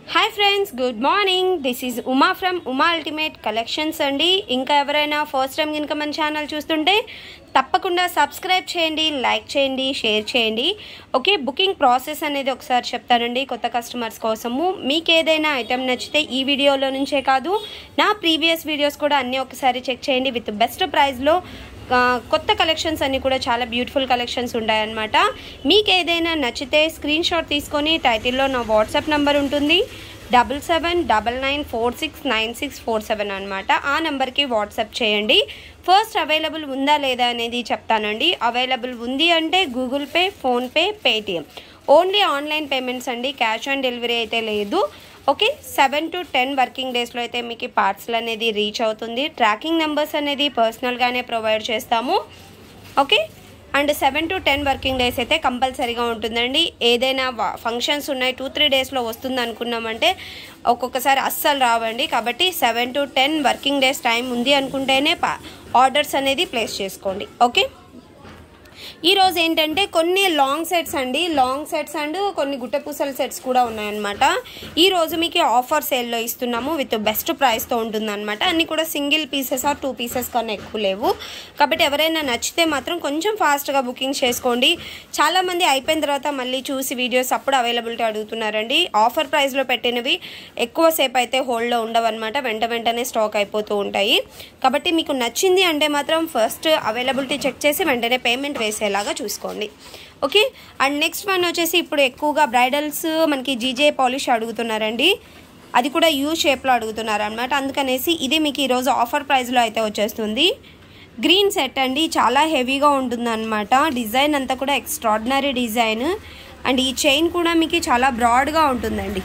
hi friends good morning this is Uma from Uma ultimate collections అండి ఇంకా ఎవరైనా ఫస్ట్ టైం కనుక మన ఛానల్ చూస్తుంటే తప్పకుండా సబ్స్క్రైబ్ చేయండి లైక్ చేయండి షేర్ చేయండి ఓకే బుకింగ్ ప్రాసెస్ అనేది ఒకసారి చెప్తానండి కొత్త కస్టమర్స్ కోసము మీకు ఏదైనా ఐటెం నచ్చితే ఈ వీడియోలో నుంచే కాదు నా ప్రీవియస్ వీడియోస్ కూడా అన్నీ ఒకసారి చెక్ చేయండి విత్ బెస్ట్ ప్రైస్లో ఆ, కొత్త కలెక్షన్స్ అన్నీ కూడా చాలా బ్యూటిఫుల్ కలెక్షన్స్ ఉంటాయన్నమాట మీకు ఏదైనా నచ్చితే స్క్రీన్ షాట్ తీసుకొని టైటిల్లో నా వాట్సాప్ నెంబర్ ఉంటుంది double seven double nine four six nine six four seven అనమాట ఆ నెంబర్కి వాట్సాప్ చేయండి ఫస్ట్ అవైలబుల్ ఉందా లేదా అనేది చెప్తానండి అవైలబుల్ ఉంది అంటే Google Pay PhonePe Paytm only online payments అండి క్యాష్ ఆన్ డెలివరీ అయితే లేదు okay seven to ten working డేస్లో అయితే మీకు పార్సల్ అనేది రీచ్ అవుతుంది ట్రాకింగ్ నెంబర్స్ అనేది పర్సనల్గానే ప్రొవైడ్ చేస్తాము okay and seven to ten working days అయితే కంపల్సరీగా ఉంటుందండి ఏదైనా ఫంక్షన్స్ ఉన్నాయి టూ త్రీ డేస్లో వస్తుంది అనుకున్నామంటే ఒక్కొక్కసారి అస్సలు రావండి కాబట్టి seven to ten working days time ఉంది అనుకుంటేనే ఆర్డర్స్ అనేది ప్లేస్ చేసుకోండి ఓకే ఈ రోజు ఏంటంటే కొన్ని లాంగ్ సెట్స్ అండి లాంగ్ సెట్స్ అండ్ కొన్ని గుట్టపూసల సెట్స్ కూడా ఉన్నాయన్నమాట ఈ రోజు మీకు ఆఫర్ సేల్లో ఇస్తున్నాము విత్ బెస్ట్ ప్రైస్తో ఉంటుందన్నమాట అన్ని కూడా single pieces or two pieces కన్నా ఎక్కువ లేవు కాబట్టి ఎవరైనా నచ్చితే మాత్రం కొంచెం ఫాస్ట్గా బుకింగ్ చేసుకోండి చాలామంది అయిపోయిన తర్వాత మళ్ళీ చూసి వీడియోస్ అప్పుడు అవైలబిలిటీ అడుగుతున్నారండి ఆఫర్ ప్రైస్లో పెట్టినవి ఎక్కువసేపు అయితే హోల్డ్లో ఉండవన్నమాట వెంట వెంటనే స్టాక్ అయిపోతూ ఉంటాయి కాబట్టి మీకు నచ్చింది అంటే మాత్రం ఫస్ట్ అవైలబిలిటీ చెక్ చేసి వెంటనే పేమెంట్ వేసేలాగా చూసుకోండి ఓకే అండ్ నెక్స్ట్ వన్ వచ్చేసి ఇప్పుడు ఎక్కువగా బ్రైడల్స్ మనకి జీజే పాలిష్ అడుగుతున్నారండి అది కూడా యూ షేప్లో అడుగుతున్నారు అనమాట అందుకనేసి ఇది మీకు ఈరోజు ఆఫర్ ప్రైస్లో అయితే వచ్చేస్తుంది గ్రీన్ సెట్ అండి చాలా హెవీగా ఉంటుంది అనమాట డిజైన్ అంతా కూడా ఎక్స్ట్రాడినరీ డిజైన్ అండ్ ఈ చైన్ కూడా మీకు చాలా బ్రాడ్గా ఉంటుందండి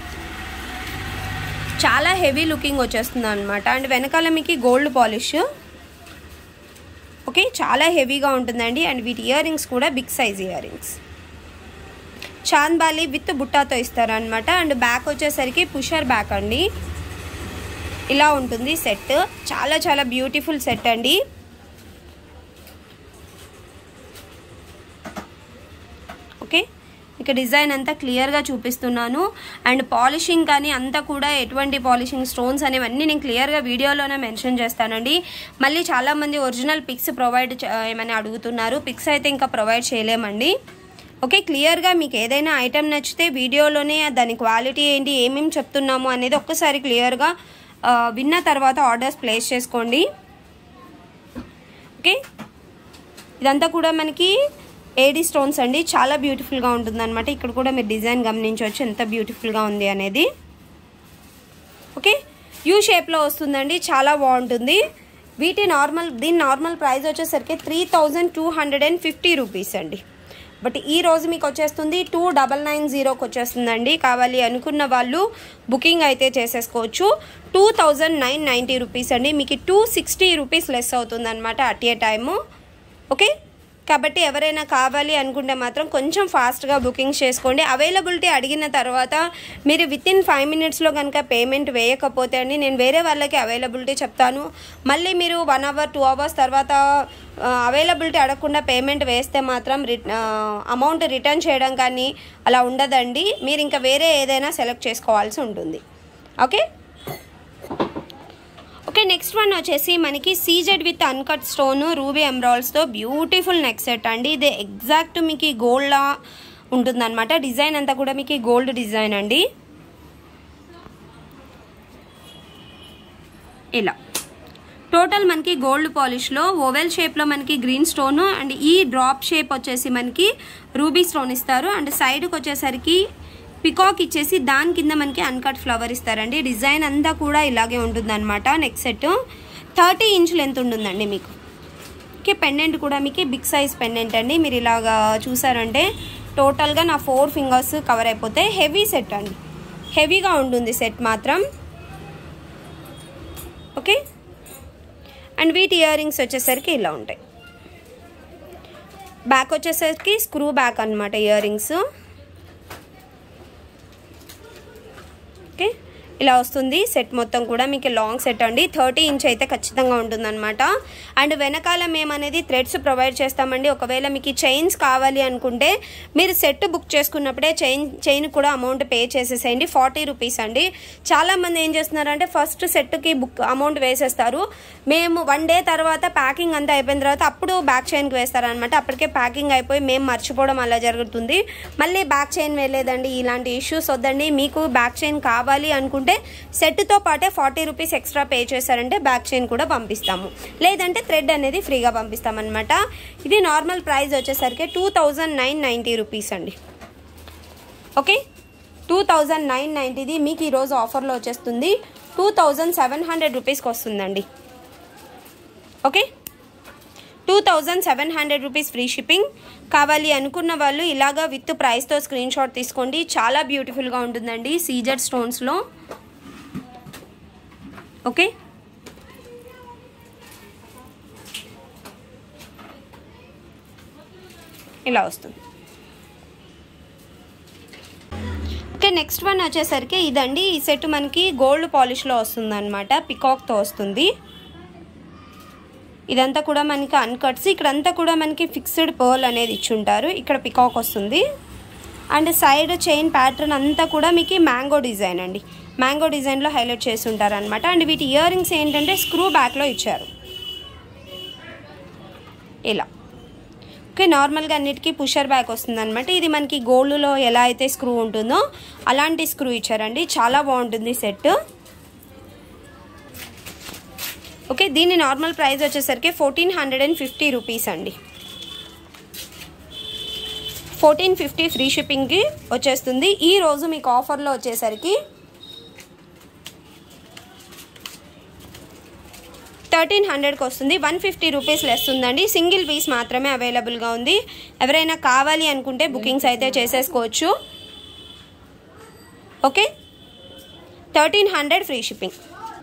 చాలా హెవీ లుకింగ్ వచ్చేస్తుంది అనమాట అండ్ వెనకాల మీకు గోల్డ్ పాలిష్ ఓకే చాలా హెవీగా ఉంటుందండి అండ్ వీటి ఇయర్ రింగ్స్ కూడా big size earrings chandbali with బుట్టాతో ఇస్తారనమాట అండ్ బ్యాక్ వచ్చేసరికి పుషర్ బ్యాక్ అండి ఇలా ఉంటుంది సెట్ చాలా చాలా బ్యూటిఫుల్ సెట్ అండి ఓకే ఇక డిజైన్ అంతా క్లియర్గా చూపిస్తున్నాను అండ్ పాలిషింగ్ కానీ అంతా కూడా ఎటువంటి పాలిషింగ్ స్టోన్స్ అనేవన్నీ నేను క్లియర్గా వీడియోలోనే మెన్షన్ చేస్తానండి మళ్ళీ చాలామంది ఒరిజినల్ పిక్స్ ప్రొవైడ్ ఏమని అడుగుతున్నారు పిక్స్ అయితే ఇంకా ప్రొవైడ్ చేయలేమండి ఓకే క్లియర్గా మీకు ఏదైనా ఐటెం నచ్చితే వీడియోలోనే దాని క్వాలిటీ ఏంటి ఏమేమి చెప్తున్నాము అనేది ఒక్కసారి క్లియర్గా విన్న తర్వాత ఆర్డర్స్ ప్లేస్ చేసుకోండి ఓకే ఇదంతా కూడా మనకి ఏడీ స్టోన్స్ అండి చాలా బ్యూటిఫుల్గా ఉంటుంది అనమాట ఇక్కడ కూడా మీరు డిజైన్ గమనించవచ్చు ఎంత బ్యూటిఫుల్గా ఉంది అనేది ఓకే యూ షేప్లో వస్తుందండి చాలా బాగుంటుంది వీటి నార్మల్ దీని నార్మల్ ప్రైస్ వచ్చేసరికి three thousand two hundred and fifty rupees అండి బట్ ఈ రోజు మీకు వచ్చేస్తుంది టూ డబల్ నైన్ జీరోకి వచ్చేస్తుందండి కావాలి అనుకున్న వాళ్ళు బుకింగ్ అయితే చేసేసుకోవచ్చు two thousand nine ninety rupees అండి మీకు టూ సిక్స్టీ రూపీస్ లెస్ అవుతుంది అనమాట అట్ ఏ టైము ఓకే కాబట్టి ఎవరైనా కావాలి అనుకుంటే మాత్రం కొంచెం ఫాస్ట్గా బుకింగ్ చేసుకోండి అవైలబిలిటీ అడిగిన తర్వాత మీరు విత్ ఇన్ ఫైవ్ మినిట్స్లో కనుక పేమెంట్ వేయకపోతే అండి నేను వేరే వాళ్ళకి అవైలబిలిటీ చెప్తాను మళ్ళీ మీరు వన్ అవర్ టూ అవర్స్ తర్వాత అవైలబిలిటీ అడగకుండా పేమెంట్ వేస్తే మాత్రం రి అమౌంట్ రిటర్న్ చేయడం కానీ అలా ఉండదండి మీరు ఇంకా వేరే ఏదైనా సెలెక్ట్ చేసుకోవాల్సి ఉంటుంది ఓకే ఓకే నెక్స్ట్ వన్ వచ్చేసి మనకి CZ with uncut stone ruby ఎమరాల్స్తో బ్యూటిఫుల్ నెక్ సెట్ అండి ఇది ఎగ్జాక్ట్ మీకు గోల్డ్లా ఉంటుందన్నమాట డిజైన్ అంతా కూడా మీకు గోల్డ్ డిజైన్ అండి ఇలా టోటల్ మనకి గోల్డ్ పాలిష్లో ఓవెల్ షేప్లో మనకి గ్రీన్ స్టోన్ అండ్ ఈ డ్రాప్ షేప్ వచ్చేసి మనకి రూబీ స్టోన్ ఇస్తారు అండ్ సైడ్కి వచ్చేసరికి పికాక్ ఇచ్చేసి దాని కింద మనకి అన్కట్ ఫ్లవర్ ఇస్తారండి డిజైన్ అంతా కూడా ఇలాగే ఉంటుందన్నమాట neck set thirty inch length ఉంటుందండి మీకు ఓకే పెండెంట్ కూడా మీకు బిగ్ సైజ్ పెండెంట్ అండి మీరు ఇలాగా చూసారంటే టోటల్గా నా ఫోర్ ఫింగర్స్ కవర్ అయిపోతాయి హెవీ సెట్ అండి హెవీగా ఉంటుంది సెట్ మాత్రం ఓకే అండ్ వీటి ఇయర్ రింగ్స్ వచ్చేసరికి ఇలా ఉంటాయి బ్యాక్ వచ్చేసరికి స్క్రూ బ్యాక్ అనమాట ఇయర్ రింగ్స్ ఓకే ఇలా వస్తుంది సెట్ మొత్తం కూడా మీకు లాంగ్ సెట్ అండి థర్టీ ఇంచ్ అయితే ఖచ్చితంగా ఉంటుందన్నమాట అండ్ వెనకాల మేము అనేది థ్రెడ్స్ ప్రొవైడ్ చేస్తామండి ఒకవేళ మీకు చైన్స్ కావాలి అనుకుంటే మీరు సెట్ బుక్ చేసుకున్నప్పుడే చైన్ చైన్ కూడా అమౌంట్ పే చేసేసేయండి ఫార్టీ రూపీస్ అండి చాలామంది ఏం చేస్తున్నారంటే ఫస్ట్ సెట్కి బుక్ అమౌంట్ వేసేస్తారు మేము వన్ డే తర్వాత ప్యాకింగ్ అంతా అయిపోయిన తర్వాత అప్పుడు బ్యాక్ చైన్కి వేస్తారనమాట అప్పటికే ప్యాకింగ్ అయిపోయి మేము మర్చిపోవడం అలా జరుగుతుంది మళ్ళీ బ్యాక్ చైన్ వేయలేదండి ఇలాంటి ఇష్యూస్ వద్దండి మీకు బ్యాక్ చైన్ కావాలి అనుకుంటే సెట్తో పాటే ఫార్టీ రూపీస్ ఎక్స్ట్రా పే చేశారంటే బ్యాక్ చైన్ కూడా పంపిస్తాము లేదంటే థ్రెడ్ అనేది ఫ్రీగా పంపిస్తామన్నమాట ఇది నార్మల్ ప్రైస్ వచ్చేసరికి two thousand nine ninety rupees అండి ఓకే టూ థౌజండ్ నైన్ నైంటీది మీకు ఈరోజు ఆఫర్లో వచ్చేస్తుంది టూ థౌజండ్ సెవెన్ హండ్రెడ్ రూపీస్కి వస్తుందండి okay two thousand seven hundred rupees free shipping కావాలి అనుకున్న వాళ్ళు ఇలాగా విత్ ప్రైస్తో స్క్రీన్ షాట్ తీసుకోండి చాలా బ్యూటిఫుల్గా ఉంటుందండి సీజర్ స్టోన్స్లో ఓకే ఇలా వస్తుంది ఓకే నెక్స్ట్ వన్ వచ్చేసరికి ఇదండి ఈ సెట్ మనకి గోల్డ్ పాలిష్లో వస్తుంది అనమాట పికాక్తో వస్తుంది ఇదంతా కూడా మనకి అన్కట్స్ ఇక్కడంతా కూడా మనకి ఫిక్స్డ్ పర్ల్ అనేది ఇచ్చుంటారు ఇక్కడ పికాక్ వస్తుంది అండ్ సైడ్ చైన్ ప్యాటర్న్ అంతా కూడా మీకు మ్యాంగో డిజైన్ అండి మ్యాంగో డిజైన్లో హైలైట్ చేసి ఉంటారు అనమాట అండ్ వీటి ఇయర్ రింగ్స్ ఏంటంటే స్క్రూ బ్యాక్లో ఇచ్చారు ఇలా ఓకే నార్మల్గా అన్నిటికీ పుషర్ బ్యాక్ వస్తుంది అనమాట ఇది మనకి గోల్డ్లో ఎలా అయితే స్క్రూ ఉంటుందో అలాంటి స్క్రూ ఇచ్చారండి చాలా బాగుంటుంది సెట్ ఓకే దీని నార్మల్ ప్రైస్ వచ్చేసరికి fourteen hundred and fifty rupees అండి ఫోర్టీన్ ఫిఫ్టీ ఫ్రీ షిప్పింగ్కి వచ్చేస్తుంది ఈ రోజు మీకు ఆఫర్లో వచ్చేసరికి థర్టీన్ హండ్రెడ్కి వస్తుంది వన్ ఫిఫ్టీ రూపీస్ లెస్ ఉందండి సింగిల్ పీస్ మాత్రమే అవైలబుల్గా ఉంది ఎవరైనా కావాలి అనుకుంటే బుకింగ్స్ అయితే చేసేసుకోవచ్చు okay thirteen hundred free shipping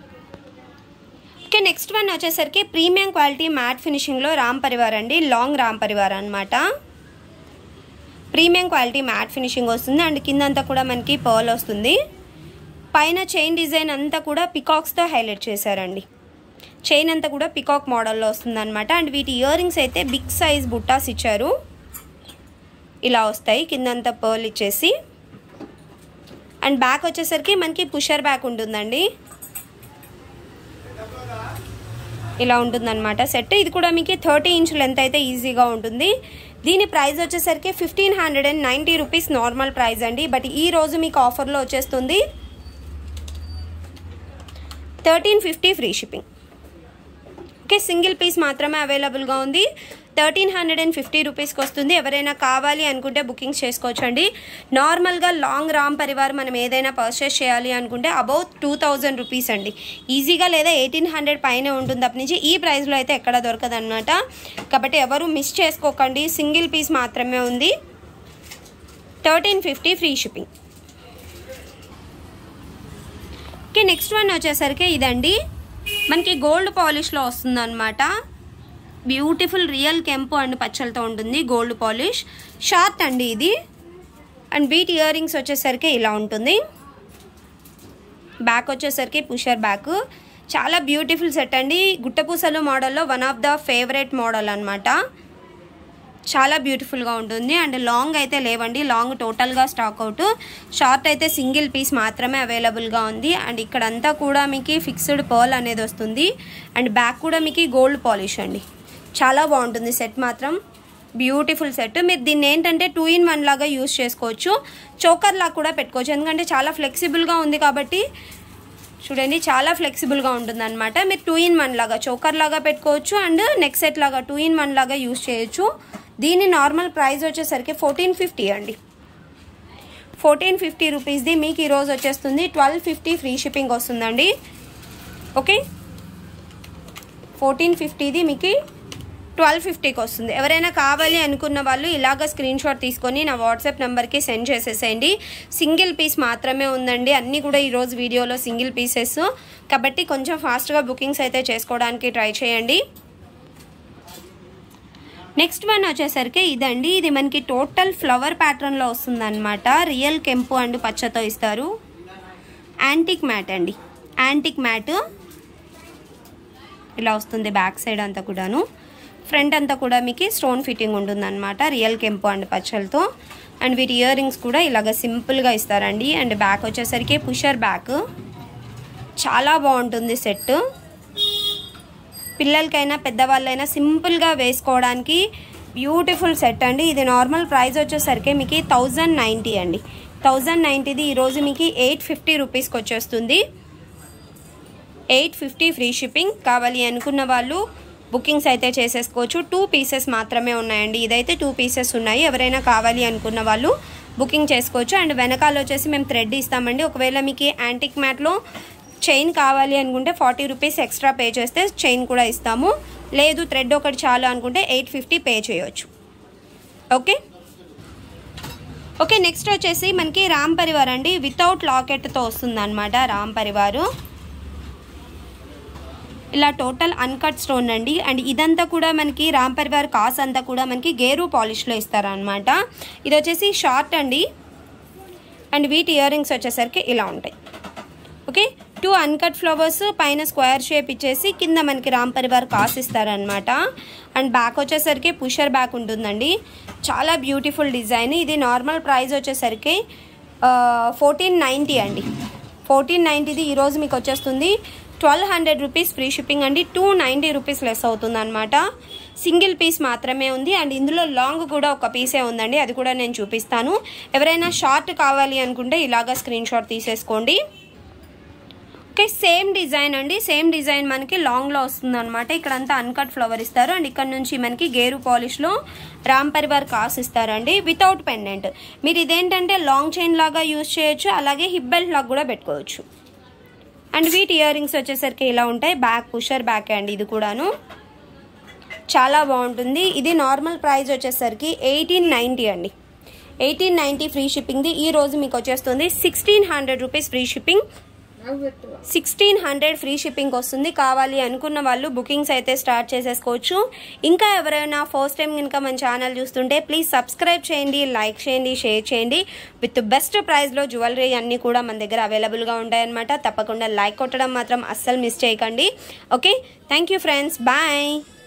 okay next one వచ్చేసరికి ప్రీమియం క్వాలిటీ మ్యాట్ ఫినిషింగ్లో రామ్ పరివార్ అండి లాంగ్ రామ్ పరివార్ అనమాట ప్రీమియం క్వాలిటీ మ్యాట్ ఫినిషింగ్ వస్తుంది అండ్ కిందంతా కూడా మనకి పర్ల్ వస్తుంది పైన చైన్ డిజైన్ అంతా కూడా పికాక్స్తో హైలైట్ చేశారండి చైన్ అంతా కూడా పికాక్ మోడల్లో వస్తుంది అనమాట అండ్ వీటి ఇయర్ రింగ్స్ అయితే బిగ్ సైజ్ బుట్టాస్ ఇచ్చారు ఇలా వస్తాయి కిందంతా పర్ల్ ఇచ్చేసి అండ్ బ్యాక్ వచ్చేసరికి మనకి పుషర్ బ్యాక్ ఉంటుందండి ఇలా ఉంటుందన్నమాట సెట్ ఇది కూడా మీకు థర్టీ ఇంచ్ లెంత్ అయితే ఈజీగా ఉంటుంది దీని ప్రైస్ వచ్చేసరికి fifteen hundred and ninety rupees normal price అండి బట్ ఈ రోజు మీకు ఆఫర్లో వచ్చేస్తుంది thirteen fifty free shipping okay single piece మాత్రమే అవైలబుల్గా ఉంది థర్టీన్ హండ్రెడ్ అండ్ ఫిఫ్టీ రూపీస్కి వస్తుంది ఎవరైనా కావాలి అనుకుంటే బుకింగ్స్ చేసుకోవచ్చండి నార్మల్గా లాంగ్ రామ్ పరివార్ మనం ఏదైనా పర్చేస్ చేయాలి అనుకుంటే అబౌట్ టూ థౌజండ్ రూపీస్ అండి ఈజీగా లేదా ఎయిటీన్ హండ్రెడ్ పైన ఉంటుంది అప్పటి నుంచి ఈ ప్రైస్లో అయితే ఎక్కడ దొరకదు అనమాట కాబట్టి ఎవరు మిస్ చేసుకోకండి సింగిల్ పీస్ మాత్రమే ఉంది thirteen fifty free shipping okay next one వచ్చేసరికి ఇదండి మనకి గోల్డ్ పాలిష్లో వస్తుంది అనమాట బ్యూటిఫుల్ రియల్ కెంపు అండ్ పచ్చలతో ఉంటుంది గోల్డ్ పాలిష్ షార్ట్ అండి ఇది అండ్ బీట్ ఇయర్ రింగ్స్ వచ్చేసరికి ఇలా ఉంటుంది బ్యాక్ వచ్చేసరికి పుషర్ బ్యాక్ చాలా బ్యూటిఫుల్ సెట్ అండి గుట్టపూసలు మోడల్లో one of the favourite model అనమాట చాలా బ్యూటిఫుల్గా ఉంటుంది అండ్ లాంగ్ అయితే లేవండి లాంగ్ టోటల్గా స్టాక్ అవుట్ షార్ట్ అయితే సింగిల్ పీస్ మాత్రమే అవైలబుల్గా ఉంది అండ్ ఇక్కడంతా కూడా మీకు ఫిక్స్డ్ పర్ల్ అనేది వస్తుంది అండ్ బ్యాక్ కూడా మీకు గోల్డ్ పాలిష్ అండి చాలా బాగుంటుంది సెట్ మాత్రం బ్యూటిఫుల్ సెట్ మీరు దీన్ని ఏంటంటే టూ ఇన్ వన్ లాగా యూస్ చేసుకోవచ్చు చోకర్ లాగా కూడా పెట్టుకోవచ్చు ఎందుకంటే చాలా ఫ్లెక్సిబుల్గా ఉంది కాబట్టి చూడండి చాలా ఫ్లెక్సిబుల్గా ఉంటుంది అనమాట మీరు టూ ఇన్ వన్ లాగా చోకర్ లాగా పెట్టుకోవచ్చు అండ్ నెక్ సెట్ లాగా టూ ఇన్ వన్ లాగా యూస్ చేయొచ్చు దీని నార్మల్ ప్రైస్ వచ్చేసరికి ఫోర్టీన్ ఫిఫ్టీ అండి ఫోర్టీన్ ఫిఫ్టీ రూపీస్ది మీకు ఈరోజు వచ్చేస్తుంది ట్వెల్వ్ ఫిఫ్టీ ఫ్రీ షిప్పింగ్ వస్తుందండి ఓకే ఫోర్టీన్ ఫిఫ్టీది మీకు ట్వెల్వ్ ఫిఫ్టీకి వస్తుంది ఎవరైనా కావాలి అనుకున్న వాళ్ళు ఇలాగ స్క్రీన్ షాట్ తీసుకొని నా వాట్సాప్ నెంబర్కి సెండ్ చేసేసేయండి సింగిల్ పీస్ మాత్రమే ఉందండి అన్నీ కూడా ఈరోజు వీడియోలో సింగిల్ పీసెస్ కాబట్టి కొంచెం ఫాస్ట్గా బుకింగ్స్ అయితే చేసుకోవడానికి ట్రై చేయండి నెక్స్ట్ వన్ వచ్చేసరికి ఇదండి ఇది మనకి టోటల్ ఫ్లవర్ ప్యాటర్న్లో వస్తుంది అనమాట రియల్ కెంపు అండ్ పచ్చతో ఇస్తారు యాంటిక్ మ్యాట్ అండి యాంటిక్ మ్యాట్ ఇలా వస్తుంది బ్యాక్ సైడ్ అంతా కూడాను ఫ్రంట్ అంతా కూడా మీకు స్టోన్ ఫిట్టింగ్ ఉంటుందన్నమాట రియల్ కెంపు అండ్ పచ్చలతో అండ్ వీటి ఇయర్ రింగ్స్ కూడా ఇలాగ సింపుల్గా ఇస్తారండి అండ్ బ్యాక్ వచ్చేసరికి పుషర్ బ్యాక్ చాలా బాగుంటుంది సెట్ పిల్లలకైనా పెద్దవాళ్ళైనా సింపుల్గా వేసుకోవడానికి బ్యూటిఫుల్ సెట్ అండి ఇది నార్మల్ ప్రైస్ వచ్చేసరికి మీకు థౌజండ్ నైంటీ అండి థౌజండ్ నైంటీది ఈరోజు మీకు ఎయిట్ ఫిఫ్టీ రూపీస్కి వచ్చేస్తుంది ఎయిట్ ఫిఫ్టీ ఫ్రీ షిప్పింగ్ కావాలి అనుకున్న వాళ్ళు బుకింగ్స్ అయితే చేసేసుకోవచ్చు టూ పీసెస్ మాత్రమే ఉన్నాయండి ఇదైతే టూ పీసెస్ ఉన్నాయి ఎవరైనా కావాలి అనుకున్న వాళ్ళు బుకింగ్ చేసుకోవచ్చు అండ్ వెనకాల వచ్చేసి మేము థ్రెడ్ ఇస్తామండి ఒకవేళ మీకు యాంటిక్ మ్యాట్లో చైన్ కావాలి అనుకుంటే ఫార్టీ రూపీస్ ఎక్స్ట్రా పే చేస్తే చైన్ కూడా ఇస్తాము లేదు థ్రెడ్ ఒకటి చాలు అనుకుంటే ఎయిట్ ఫిఫ్టీ పే చేయొచ్చు ఓకే ఓకే నెక్స్ట్ వచ్చేసి మనకి రామ్ పరివార్ అండి వితౌట్ లాకెట్తో వస్తుంది అనమాట రామ్ పరివారు ఇలా టోటల్ అన్కట్ స్టోన్ అండి అండ్ ఇదంతా కూడా మనకి రామ్ పరివార్ కాస్ అంతా కూడా మనకి గేరు పాలిష్లో ఇస్తారనమాట ఇది వచ్చేసి షార్ట్ అండి అండ్ వీటి ఇయర్ రింగ్స్ వచ్చేసరికి ఇలా ఉంటాయి ఓకే టూ అన్కట్ ఫ్లవర్స్ పైన స్క్వేర్ షేప్ ఇచ్చేసి కింద మనకి రామ్ పరివార్ కాస్ ఇస్తారనమాట అండ్ బ్యాక్ వచ్చేసరికి పుషర్ బ్యాక్ ఉంటుందండి చాలా బ్యూటిఫుల్ డిజైన్ ఇది నార్మల్ ప్రైస్ వచ్చేసరికి ఫోర్టీన్ నైంటీ అండి ఫోర్టీన్ నైంటీది ఈరోజు మీకు వచ్చేస్తుంది twelve hundred rupees free shipping అండి టూ నైంటీ రూపీస్ లెస్ అవుతుంది అనమాట సింగిల్ పీస్ మాత్రమే ఉంది అండ్ ఇందులో లాంగ్ కూడా ఒక పీసే ఉందండి అది కూడా నేను చూపిస్తాను ఎవరైనా షార్ట్ కావాలి అనుకుంటే ఇలాగా స్క్రీన్ షాట్ తీసేసుకోండి ఓకే సేమ్ డిజైన్ అండి సేమ్ డిజైన్ మనకి లాంగ్లో వస్తుంది అనమాట ఇక్కడంతా అన్కట్ ఫ్లవర్ ఇస్తారు అండ్ ఇక్కడ నుంచి మనకి గేరు పాలిష్లో రామ్ పరివార్ కాస్ ఇస్తారండి వితౌట్ పెండెంట్ మీరు ఇదేంటంటే లాంగ్ చైన్ లాగా యూజ్ చేయొచ్చు అలాగే హిప్ బెల్ట్ లాగా కూడా పెట్టుకోవచ్చు అండ్ వీటి ఇయర్ రింగ్స్ వచ్చేసరికి ఇలా ఉంటాయి బ్యాక్ పుషర్ బ్యాక్ అండి ఇది కూడాను చాలా బాగుంటుంది ఇది నార్మల్ ప్రైస్ వచ్చేసరికి ఎయిటీన్ నైంటీ అండి ఎయిటీన్ నైంటీ ఫ్రీ షిప్పింగ్ది ఈ రోజు మీకు వచ్చేస్తుంది sixteen hundred rupees free shipping sixteen hundred free shipping వస్తుంది కావాలి అనుకున్న వాళ్ళు బుకింగ్స్ అయితే స్టార్ట్ చేసేసుకోవచ్చు ఇంకా ఎవరైనా ఫస్ట్ టైం కనుక మన ఛానల్ చూస్తుంటే ప్లీజ్ సబ్స్క్రైబ్ చేయండి లైక్ చేయండి షేర్ చేయండి విత్ బెస్ట్ ప్రైస్లో జ్యువెలరీ అన్నీ కూడా మన దగ్గర అవైలబుల్గా ఉంటాయన్నమాట తప్పకుండా లైక్ కొట్టడం మాత్రం అస్సలు మిస్ చేయకండి okay thank you friends bye